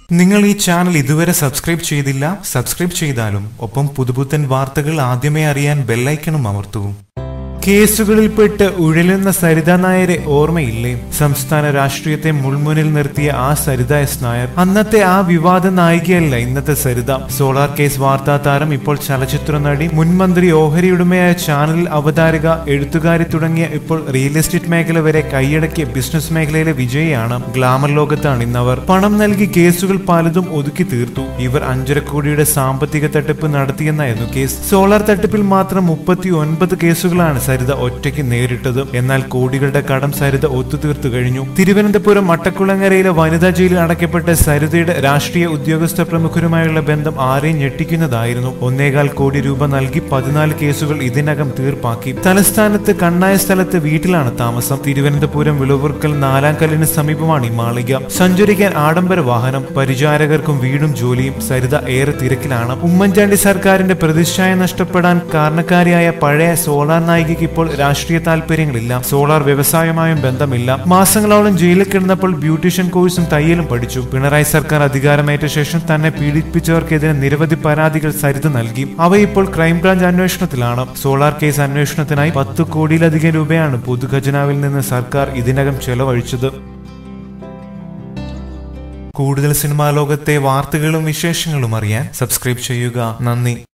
നിങ്ങൾ ഈ ചാനൽ ഇതുവരെ സബ്സ്ക്രൈബ് ചെയ്തില്ല സബ്സ്ക്രൈബ് ചെയ്താലും ഒപ്പം പുതുപുത്തൻ വാർത്തകൾ ആദ്യമേ അറിയാൻ ബെല്ലൈക്കണും അമർത്തൂ കേസുകളിൽപ്പെട്ട് ഉഴലുന്ന സരിത നായരെ ഓർമ്മയില്ലേ സംസ്ഥാന രാഷ്ട്രീയത്തെ മുൾമുനിൽ നിർത്തിയ ആ സരിത എസ് നായർ അന്നത്തെ ആ വിവാദ നായികയല്ല ഇന്നത്തെ സരിത സോളാർ കേസ് വാർത്താ താരം ഇപ്പോൾ ചലച്ചിത്ര നടി മുൻമന്ത്രി ഓഹരി ഉടമയായ ചാനൽ അവതാരക എഴുത്തുകാരി തുടങ്ങിയ ഇപ്പോൾ റിയൽ എസ്റ്റേറ്റ് മേഖല വരെ കൈയടക്കിയ ബിസിനസ് മേഖലയിലെ വിജയിയാണ് ഗ്ലാമർ ലോകത്താണ് ഇന്നവർ പണം നൽകി കേസുകൾ പലതും ഒതുക്കി തീർത്തു ഇവർ അഞ്ചര കോടിയുടെ സാമ്പത്തിക തട്ടിപ്പ് നടത്തിയെന്നായിരുന്നു കേസ് സോളാർ തട്ടിപ്പിൽ മാത്രം മുപ്പത്തി ഒൻപത് കേസുകളാണ് സരിത ഒറ്റയ്ക്ക് നേരിട്ടത് എന്നാൽ കോടികളുടെ കടം സരിത ഒത്തുതീർത്തു കഴിഞ്ഞു തിരുവനന്തപുരം മട്ടക്കുളങ്ങരയിലെ വനിതാ ജയിലിൽ അടയ്ക്കപ്പെട്ട സരിതയുടെ രാഷ്ട്രീയ ഉദ്യോഗസ്ഥ പ്രമുഖരുമായുള്ള ബന്ധം ആരെയും ഞെട്ടിക്കുന്നതായിരുന്നു ഒന്നേകാൽ കോടി രൂപ നൽകി പതിനാല് കേസുകൾ ഇതിനകം തീർപ്പാക്കി തലസ്ഥാനത്ത് കണ്ണായ സ്ഥലത്ത് വീട്ടിലാണ് താമസം തിരുവനന്തപുരം വിളുവർക്കൽ നാലാം കല്ലിന് സമീപമാണ് ഈ മാളിക സഞ്ചരിക്കാൻ ആഡംബര വാഹനം പരിചാരകർക്കും വീടും ജോലിയും സരിത ഏറെ തിരക്കിലാണ് ഉമ്മൻചാണ്ടി സർക്കാരിന്റെ പ്രതിച്ഛായ നഷ്ടപ്പെടാൻ കാരണക്കാരിയായ പഴയ സോളാർ നായികയ്ക്ക് ഇപ്പോൾ രാഷ്ട്രീയ താല്പര്യങ്ങളില്ല സോളാർ വ്യവസായമായും ബന്ധമില്ല മാസങ്ങളോളം ജയിലിൽ കിടന്നപ്പോൾ ബ്യൂട്ടീഷ്യൻ കോഴ്സും തയ്യലും പഠിച്ചു പിണറായി സർക്കാർ അധികാരമേറ്റ ശേഷം തന്നെ പീഡിപ്പിച്ചവർക്കെതിരെ നിരവധി പരാതികൾ സരിത നൽകി അവ ഇപ്പോൾ ക്രൈംബ്രാഞ്ച് അന്വേഷണത്തിലാണ് സോളാർ കേസ് അന്വേഷണത്തിനായി പത്ത് കോടിയിലധികം രൂപയാണ് പൊതുഖജനാവിൽ നിന്ന് സർക്കാർ ഇതിനകം ചെലവഴിച്ചത് കൂടുതൽ സിനിമാ ലോകത്തെ വാർത്തകളും വിശേഷങ്ങളും അറിയാൻ സബ്സ്ക്രൈബ് ചെയ്യുക നന്ദി